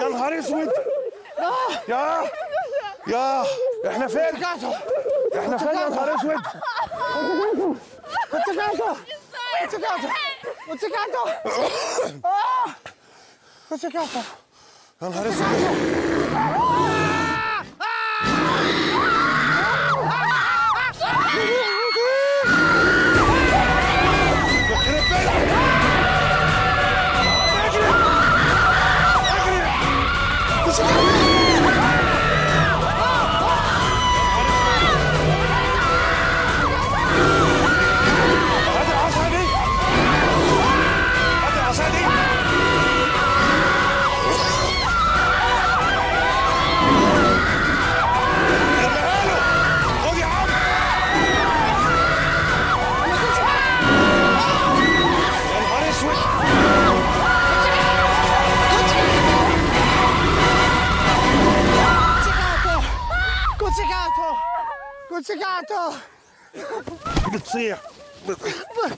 يا نهار اسود يا يا احنا فين احنا فين يا نهار اسود Pizzicato! Pizzicato! Pizzicato! Ah! Pizzicato! يا نهار اسود يخرب بيتك اجري اجري هات العصا دي هات العصا دي ارميها له خد يا عم يا نهار اسود Pizzicato! Pizzicato! بتصيح